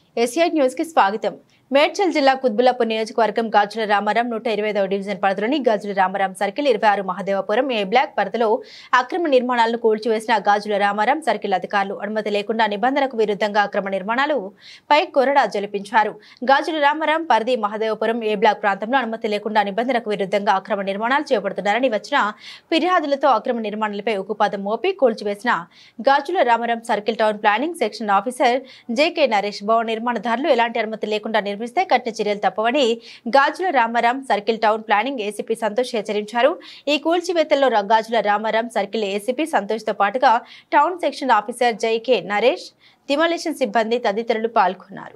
SI news కి స్వాగతం మేడ్చల్ జిల్లా కుత్బుల్లాపూర్ నియోజకవర్గం గాజుల రామారం నూట ఇరవై ఐదవ డివిజన్ పరిధిలోని గాజుల రామారం సర్కిల్ ఇరవై ఆరు మహదేవపురం ఏ బ్లాక్ పరిధిలో అక్రమ నిర్మాణాలను కూల్చివేసిన గాజుల రామారం సర్కిల్ అధికారులు అనుమతి లేకుండా నిబంధనలకు విరుద్ధంగా అక్రమ నిర్మాణాలు పై కొరడా జలిపించారు గాజుల రామారం పరిధి మహదేవపురం ఏ బ్లాక్ ప్రాంతంలో అనుమతి లేకుండా నిబంధనకు విరుద్ధంగా అక్రమ నిర్మాణాలు చేపడుతున్నారని వచ్చిన ఫిర్యాదులతో అక్రమ నిర్మాణాలపై ఉక్కుపాదం మోపి కూల్చివేసిన Gajula Ramaram circle town planning section officer JK Naresh భవన నిర్మాణదారులు ఎలాంటి అనుమతి లేకుండా నిర్మిస్తే కఠిన చర్యలు తప్పవని Gajula Ramaram circle town planning ACP Santosh హెచ్చరించారు ఈ కూల్చివేతల్లో ర- గాజుల రామారాం సర్కిల్ ఏసీపీ సంతోష్ తో పాటుగా town section officer JK Naresh demolition సిబ్బంది తదితరులు పాల్గొన్నారు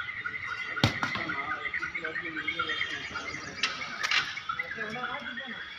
కట్ చేసి